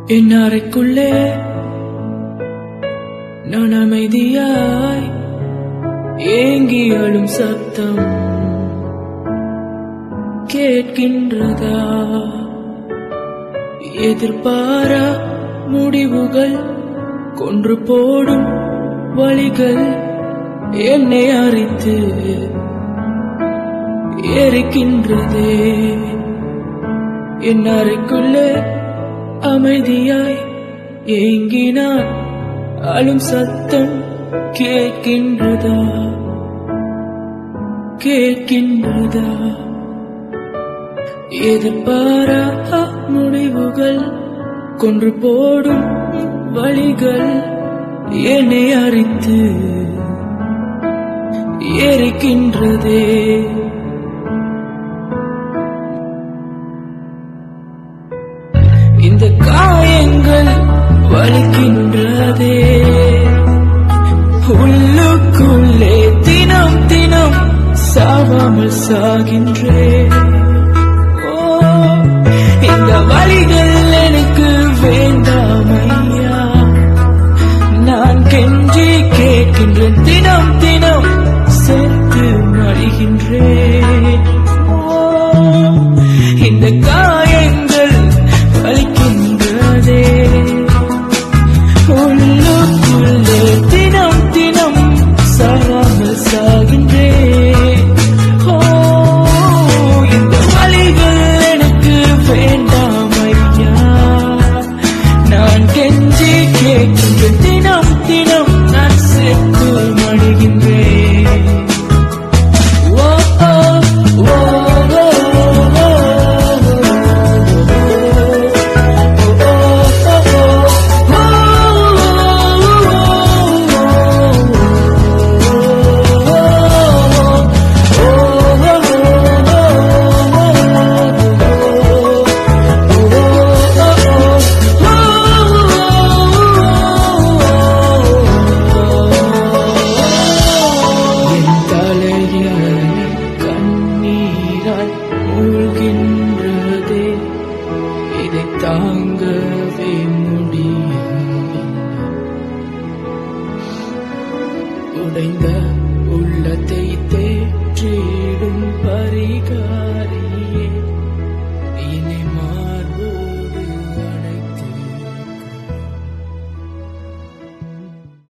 என் அறைக்குள்ளே நான் அமைதியாய் ஏங்கி அழும் சத்தம் கேட்கின்றதா எதிர்பாரா முடிவுகள் கொன்று போடும் வழிகள் என்னை அரித்து எரிக்கின்றதே என் அறைக்குள்ளே அமைதியாய் ஏங்கினான் அழும் சத்தம் கேட்கின்றதா கேட்கின்றதா எதிர்பாரா முடிவுகள் கொன்று போடும் வழிகள் என்னை அரித்து எரிக்கின்றதே இந்த காயங்கள் வலிக்கின்றதே உள்ளுக்குள்ளே தினம் தினம் சாவாமல் சாகின்றேன் ஓ, இந்த வழிகள் எனக்கு வேண்டாம் ஐயா நான் கெஞ்சி கேட்கின்றேன் தினம் தினம் சேர்த்து மடிகின்றேன் ஓ, இந்த காயங்கள் வலிக்கின்றதே உள்ளுக்குள்ளே தினம் தினம் சாகாமல் சாகின்றேன் ஓ, இந்த வலிகள் எனக்கு வேண்டாம் ஐயா நான் கெஞ்சி கேட்கின்றேன் தினம் தினம் நான் சேர்த்து மடிகின்றேன் ஓ, ஓ, ஓ, ஓ, ஓ, என் தலையணை கண்ணீரால் மூழ்கின்றதே இதை தாங்கவே முடியும் உடைந்த உள்ளத்தை தேடி